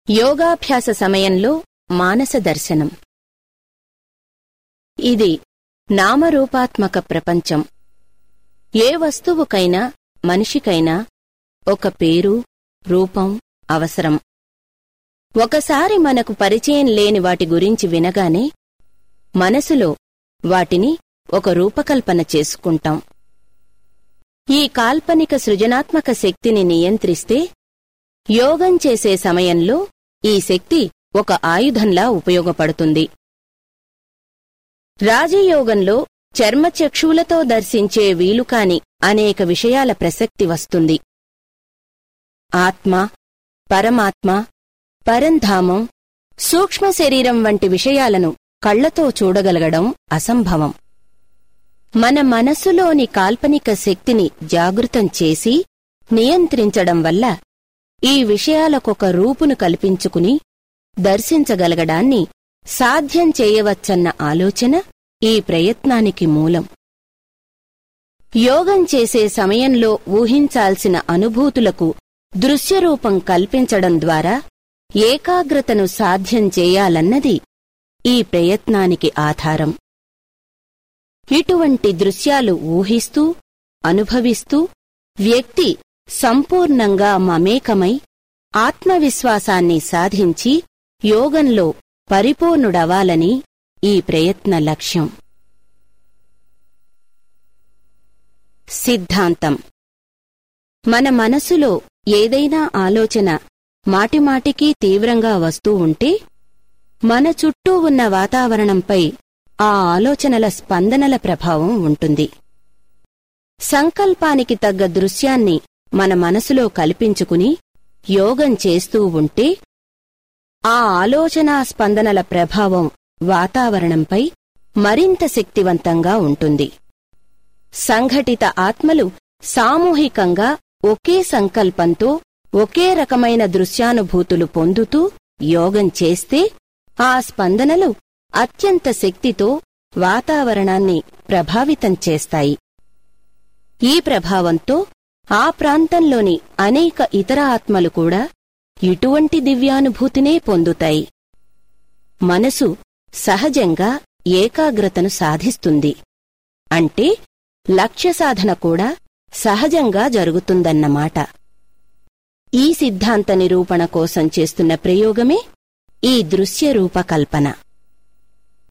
యోగాభ్యాస సమయంలో మానస దర్శనం ఇది నామరూపాత్మక ప్రపంచం ఏ వస్తువుకైనా మనిషికైనా ఒక పేరు రూపం అవసరం ఒకసారి మనకు పరిచయం లేని వాటి గురించి వినగానే మనసులో వాటిని ఒక రూపకల్పన చేసుకుంటాం ఈ కాల్పనిక సృజనాత్మక శక్తిని నియంత్రిస్తే యోగం చేసే సమయంలో ఈ శక్తి ఒక ఆయుధంలా ఉపయోగపడుతుంది రాజయోగంలో చర్మచక్షువులతో దర్శించే వీలుకాని అనేక విషయాల ప్రసక్తి వస్తుంది ఆత్మ పరమాత్మ పరంధామం సూక్ష్మ శరీరం వంటి విషయాలను కళ్లతో చూడగలగడం అసంభవం మన మనస్సులోని కాల్పనిక శక్తిని జాగృతం చేసి నియంత్రించడం వల్ల ఈ విషయాలకొక రూపును కల్పించుకుని దర్శించగలగడాన్ని సాధ్యం చేయవచ్చన్న ఆలోచన ఈ ప్రయత్నానికి మూలం యోగం చేసే సమయంలో ఊహించాల్సిన అనుభూతులకు దృశ్యరూపం కల్పించడం ద్వారా ఏకాగ్రతను సాధ్యం చేయాలన్నది ఈ ప్రయత్నానికి ఆధారం ఇటువంటి దృశ్యాలు ఊహిస్తూ అనుభవిస్తూ వ్యక్తి సంపూర్ణంగా మమేకమై ఆత్మవిశ్వాసాన్ని సాధించి యోగంలో పరిపూర్ణుడవాలని ఈ ప్రయత్న లక్ష్యం సిద్ధాంతం మన మనసులో ఏదైనా ఆలోచన మాటిమాటికి తీవ్రంగా వస్తూ ఉంటే మన చుట్టూ ఉన్న వాతావరణంపై ఆ ఆలోచనల స్పందనల ప్రభావం ఉంటుంది సంకల్పానికి తగ్గ దృశ్యాన్ని మన మనసులో కల్పించుకుని యోగం చేస్తూ ఉంటే ఆ ఆలోచనా స్పందనల ప్రభావం వాతావరణంపై మరింత శక్తివంతంగా ఉంటుంది సంఘటిత ఆత్మలు సామూహికంగా ఒకే సంకల్పంతో ఒకే రకమైన దృశ్యానుభూతులు పొందుతూ యోగం చేస్తే ఆ స్పందనలు అత్యంత శక్తితో వాతావరణాన్ని ప్రభావితం చేస్తాయి ఈ ప్రభావంతో ఆ ప్రాంతంలోని అనేక ఇతర ఆత్మలు కూడా ఇటువంటి దివ్యానుభూతినే పొందుతాయి మనసు సహజంగా ఏకాగ్రతను సాధిస్తుంది అంటే లక్ష్య సాధన కూడా సహజంగా జరుగుతుందన్నమాట ఈ సిద్ధాంత నిరూపణ కోసం చేస్తున్న ప్రయోగమే ఈ దృశ్య రూపకల్పన